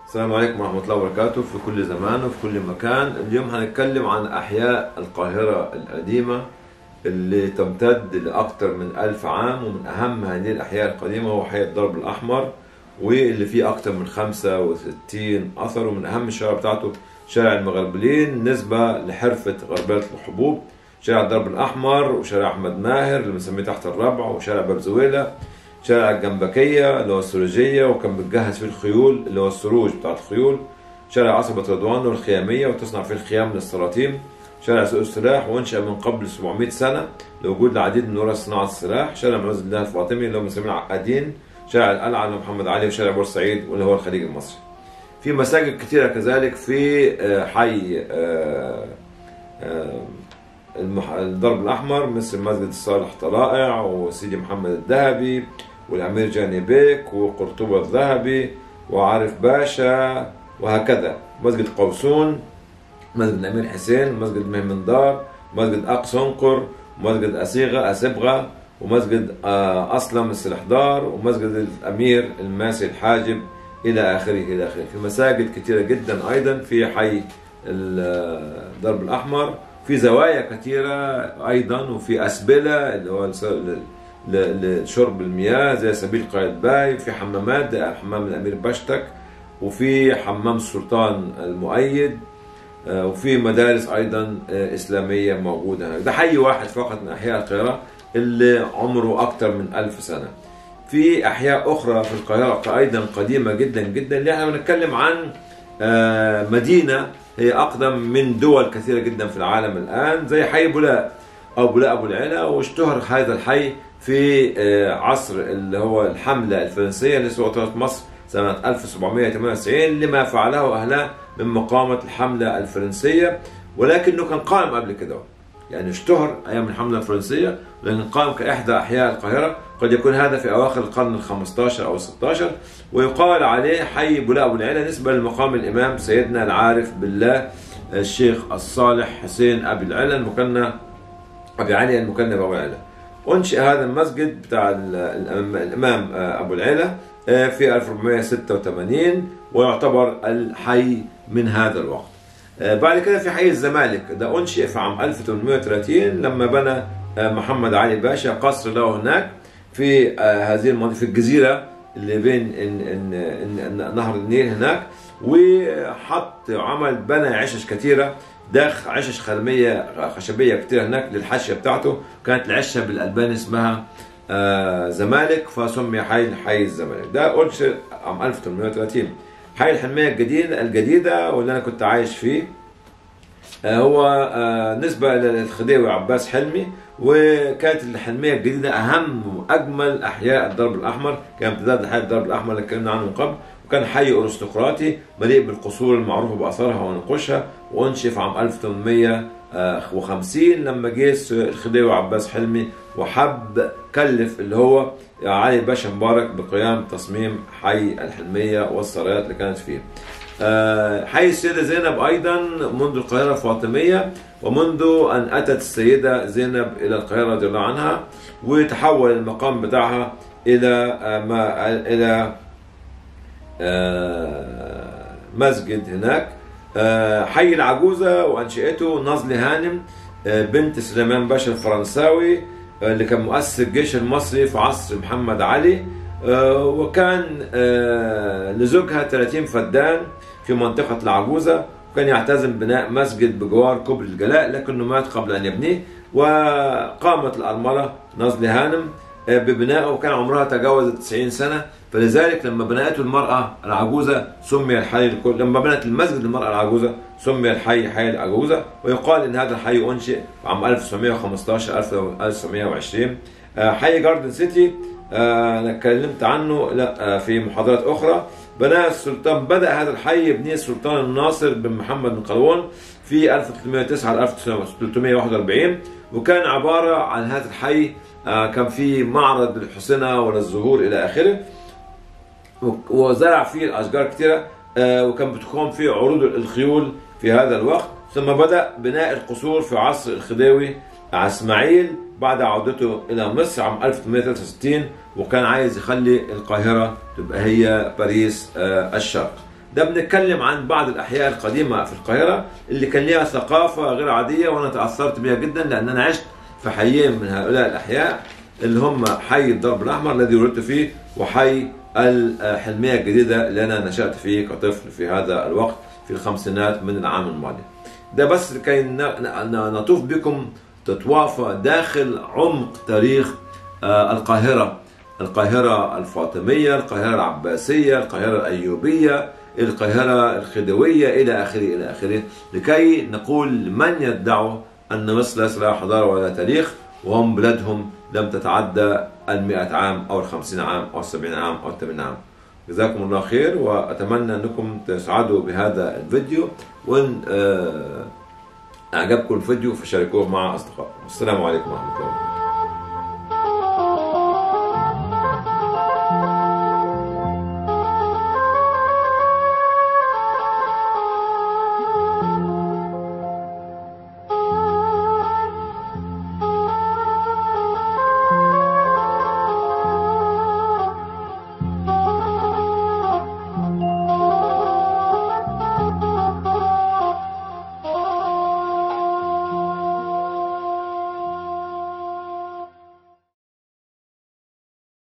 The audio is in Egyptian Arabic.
السلام عليكم ورحمة الله وبركاته في كل زمان وفي كل مكان اليوم هنتكلم عن أحياء القاهرة القديمة اللي تمتد لأكثر من ألف عام ومن أهم هذه الأحياء القديمة هو حي الدرب الأحمر واللي فيه أكثر من 65 أثر ومن أهم الشوارع بتاعته شارع المغربلين نسبة لحرفة غربلة الحبوب شارع الدرب الأحمر وشارع أحمد ماهر اللي بنسميه تحت الربع وشارع باب زويلة شارع الجنبكية اللي هو السروجية وكان بتجهز فيه الخيول اللي هو السروج بتاعت الخيول شارع عصبة رضوان والخيامية وتصنع فيه الخيام للسلاطين شارع سوق السلاح وانشأ من قبل 700 سنة لوجود العديد من ورش صناعة السلاح شارع مسجد الله الفاطمي اللي هو بنسميه العقادين شارع القلعة اللي هو محمد علي وشارع بورسعيد واللي هو الخليج المصري في مساجد كثيرة كذلك في آه، حي آه، آه، المح... الدرب الأحمر مثل مسجد الصالح طلائع وسيدي محمد الذهبي والأمير جاني بيك وقرطبة الذهبي وعارف باشا وهكذا مسجد قوسون مسجد الأمير حسين مسجد مهمندار مسجد أقصنقر مسجد أسيغة أسبغة ومسجد آه، أسلم السلحدار ومسجد الأمير الماسي الحاجب إلى آخره إلى آخره في مساجد كثيرة جدا أيضا في حي الدرب الأحمر في زوايا كثيرة أيضا وفي أسبلة اللي هو الس- ل- ل- لشرب المياه زي سبيل قايتباي في حمامات زي حمام الأمير بشتك وفي حمام السلطان المؤيد آه، وفي مدارس أيضا آه، إسلامية موجودة هناك ده حي واحد فقط من أحياء القاهرة اللي عمره أكثر من ألف سنة في أحياء أخرى في القاهرة أيضا قديمة جدا جدا اللي احنا بنتكلم عن آه، مدينة هي أقدم من دول كثيرة جدا في العالم الآن زي حي بولاق أو بولاق أبو العلا واشتهر هذا الحي في آه، عصر اللي هو الحملة الفرنسية اللي سقطت مصر سنة 1798 لما فعله أهلها من مقاومة الحملة الفرنسية ولكنه كان قائم قبل كده يعني اشتهر أيام الحملة الفرنسية لأن قائم كإحدى أحياء القاهرة قد يكون هذا في أواخر القرن ال 15 أو ال 16 ويقال عليه حي بولاق أبو العلا نسبة لمقام الإمام سيدنا العارف بالله الشيخ الصالح حسين أبي العلا المكنى أبي علي المكنى بأبو العلا أنشئ هذا المسجد بتاع ال- الأم- الإمام آه، أبو العلا آه، في 1486 ويعتبر الحي من هذا الوقت آه، بعد كده في حي الزمالك ده أنشئ في عام 1830 لما بنى آه، محمد علي باشا قصر له هناك في آه، هذه المنطقة في الجزيرة اللي بين إن إن إن إن نهر النيل هناك وحط عمل بنى عشش كثيرة داخ عشش خدمية خشبية كثيرة هناك للحاشية بتاعته كانت العشة بالألبان اسمها آه، زمالك فسمي حي حي الزمالك ده أنشئ عام 1830 حي الحلمية الجديدة الجديدة واللي أنا كنت عايش فيه آه، هو آه، نسبة للخديوي عباس حلمي وكانت الحلمية الجديدة أهم وأجمل أحياء الدرب الأحمر كان امتداد لحي الدرب الأحمر اللي اتكلمنا عنه من قبل وكان حي أرستقراطي مليء بالقصور المعروفة بأثارها ونقوشها وأنشئ في عام 1850 لما جه الخديوي عباس حلمي وحب كلف اللي هو علي باشا مبارك بقيام تصميم حي الحلمية والسرايات اللي كانت فيه آه، حي السيدة زينب أيضا منذ القاهرة الفاطمية ومنذ أن أتت السيدة زينب إلى القاهرة رضي الله عنها وتحول المقام بتاعها إلى آه، ما إلى آه، مسجد هناك آه، حي العجوزة وأنشئته نازلي هانم آه، بنت سليمان باشا الفرنساوي آه، اللي كان مؤسس الجيش المصري في عصر محمد علي آه، وكان آه، لزوجها 30 فدان في منطقة العجوزة وكان يعتزم بناء مسجد بجوار كوبري الجلاء لكنه مات قبل أن يبنيه وقامت الأرملة نازلي هانم آه، ببنائه وكان عمرها تجاوز 90 سنة فلذلك لما بنته المرأة العجوزة سمي الحي الكل لما بنت المسجد للمرأة العجوزة سمي الحي حي العجوزة ويقال ان هذا الحي انشئ في عام 1915 1920 آه، حي جاردن سيتي آه، انا اتكلمت عنه لا آه، في محاضرات اخرى بناء السلطان بدا هذا الحي يبنيه السلطان الناصر بن محمد بن قلاوون في 1309 ل 1341 وكان عباره عن هذا الحي آه، كان في معرض للحصنه وللزهور الى اخره وزرع فيه الاشجار كثيره آه، وكان بتقام فيه عروض الخيول في هذا الوقت ثم بدا بناء القصور في عصر الخديوي على اسماعيل بعد عودته الى مصر عام 1863 وكان عايز يخلي القاهره تبقى هي باريس آه، الشرق ده بنتكلم عن بعض الأحياء القديمة في القاهرة اللي كان ليها ثقافة غير عادية وأنا تأثرت بها جدا لأن أنا عشت في حيين من هؤلاء الأحياء اللي هم حي الضرب الأحمر الذي ولدت فيه وحي الحلمية الجديدة اللي أنا نشأت فيه كطفل في هذا الوقت في الخمسينات من العام الماضي ده بس لكي ن- ن- نطوف بكم تتوافى داخل عمق تاريخ آه، القاهرة القاهرة الفاطمية القاهرة العباسية القاهرة الأيوبية القاهرة الخديوية إلى آخره إلى آخره لكي نقول من يدعوا أن مصر ليس لها حضارة ولا تاريخ وهم بلادهم لم تتعدى المئة عام أو الخمسين عام أو السبعين عام أو الثمانين عام جزاكم الله خير وأتمنى أنكم تسعدوا بهذا الفيديو وإن آه، أعجبكم الفيديو فشاركوه مع أصدقائكم السلام عليكم ورحمة الله وبركاته